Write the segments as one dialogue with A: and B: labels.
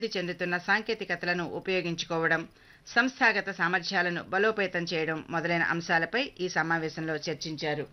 A: అభివృద్ధి చెందుతున్న సాంకేతికతలను ఉపయోగించుకోవడం సంస్థాగత సామర్థ్యాలను బలోపేతం చేయడం మొదలైన అంశాలపై ఈ సమావేశంలో చర్చించారు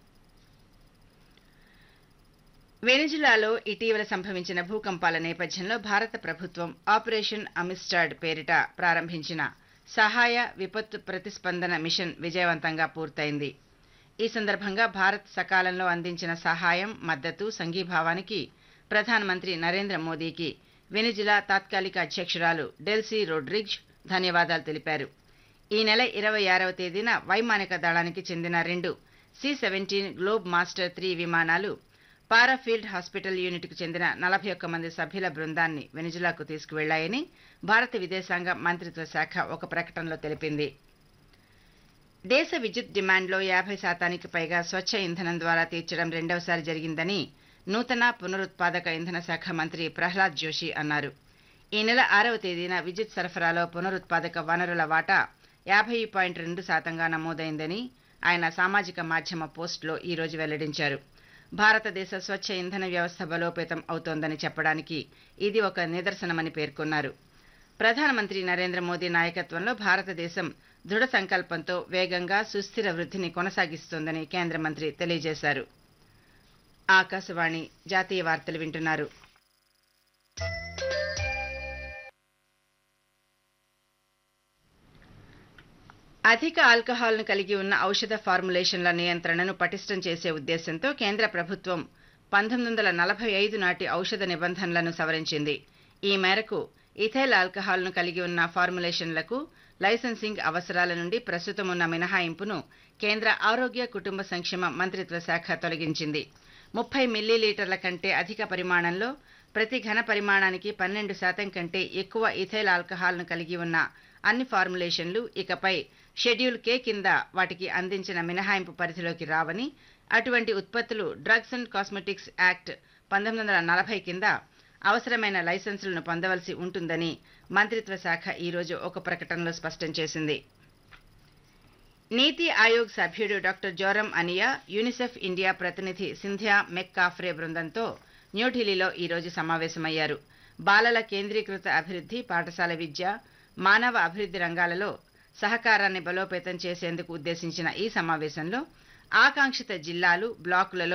A: వెనిజులాలో ఇటీవల సంభవించిన భూకంపాల నేపథ్యంలో భారత ప్రభుత్వం ఆపరేషన్ అమిస్టాడ్ పేరిట ప్రారంభించిన సహాయ విపత్తు ప్రతిస్పందన మిషన్ విజయవంతంగా పూర్తయింది ఈ సందర్భంగా భారత్ సకాలంలో అందించిన సహాయం మద్దతు సంఘీభావానికి ప్రధానమంత్రి నరేంద్ర మోదీకి వెనిజులా తాత్కాలిక అధ్యక్షురాలు డెల్సీ రోడ్రిగ్జ్ ధన్యవాదాలు తెలిపారు ఈ నెల ఇరవై ఆరవ తేదీన వైమానిక దళానికి చెందిన రెండు C seventeen Globemaster three విమానాలు పారాఫీల్డ్ హాస్పిటల్ యూనిట్కు చెందిన నలభై ఒక్క మంది సభ్యుల బృందాన్ని వెనిజులాకు తీసుకువెళ్లాయని భారత విదేశాంగ మంత్రిత్వ శాఖ ఒక ప్రకటనలో తెలిపింది దేశ విద్యుత్ డిమాండ్లో యాభై శాతానికి పైగా స్వచ్ఛ ఇంధనం ద్వారా తీర్చడం రెండవసారి జరిగిందని నూతన పునరుత్పాదక ఇంధన శాఖ మంత్రి ప్రహ్లాద్ జోషి అన్నారు ఈ నెల ఆరవ తేదీన విద్యుత్ సరఫరాలో పునరుత్పాదక వనరుల వాటా యాభై పాయింట్ రెండు శాతంగా నమోదైందని ఆయన సామాజిక మాధ్యమ పోస్టులో ఈ రోజు వెల్లడించారు భారతదేశ స్వచ్ఛ ఇంధన వ్యవస్థ బలోపేతం అవుతోందని చెప్పడానికి ఇది ఒక నిదర్శనమని పేర్కొన్నారు ప్రధానమంత్రి నరేంద్ర మోదీ నాయకత్వంలో భారతదేశం దృఢ సంకల్పంతో వేగంగా సుస్థిర వృద్ధిని కొనసాగిస్తోందని కేంద్ర మంత్రి తెలియజేశారు ఆకాశవాణి జాతీయ వార్తలు వింటున్నారు అధిక ఆల్కహాల్ను కలిగి ఉన్న ఔషధ ఫార్ములేషన్ల నియంత్రణను పటిష్టం చేసే ఉద్దేశంతో కేంద్ర ప్రభుత్వం పంతొమ్మిది వందల నలభై ఐదు నాటి ఔషధ నిబంధనలను సవరించింది ఈ మేరకు ఇథైల్ ఆల్కహాల్ను కలిగి ఉన్న ఫార్ములేషన్లకు లైసెన్సింగ్ అవసరాల నుండి ప్రస్తుతం ఉన్న మినహాయింపును కేంద్ర ఆరోగ్య కుటుంబ సంక్షేమ మంత్రిత్వ శాఖ తొలగించింది ముప్పై మిల్లీలీటర్ల కంటే అధిక పరిమాణంలో ప్రతి ఘన పరిమాణానికి పన్నెండు శాతం కంటే ఎక్కువ ఇథైల్ ఆల్కహాల్ను కలిగి ఉన్న అన్ని ఫార్ములేషన్లు ఇకపై షెడ్యూల్ కే కింద వాటికి అందించిన మినహాయింపు పరిధిలోకి రావని అటువంటి ఉత్పత్తులు డ్రగ్స్ అండ్ కాస్మెటిక్స్ యాక్ట్ పంతొమ్మిది వందల నలభై కింద అవసరమైన లైసెన్సులను పొందవలసి ఉంటుందని మంత్రిత్వ శాఖ ఈరోజు ఒక ప్రకటనలో స్పష్టం చేసింది నీతి ఆయోగ్ సభ్యుడు డాక్టర్ జోరం అనియా యూనిసెఫ్ ఇండియా ప్రతినిధి సింధ్యా మెక్కాఫ్రే బృందంతో న్యూఢిల్లీలో ఈరోజు సమావేశమయ్యారు బాలల కేంద్రీకృత అభివృద్ధి పాఠశాల విద్య మానవ అభివృద్ధి రంగాలలో సహకారాన్ని బలోపేతం చేసేందుకు ఉద్దేశించిన ఈ సమావేశంలో ఆకాంక్షిత జిల్లాలు బ్లాకులలో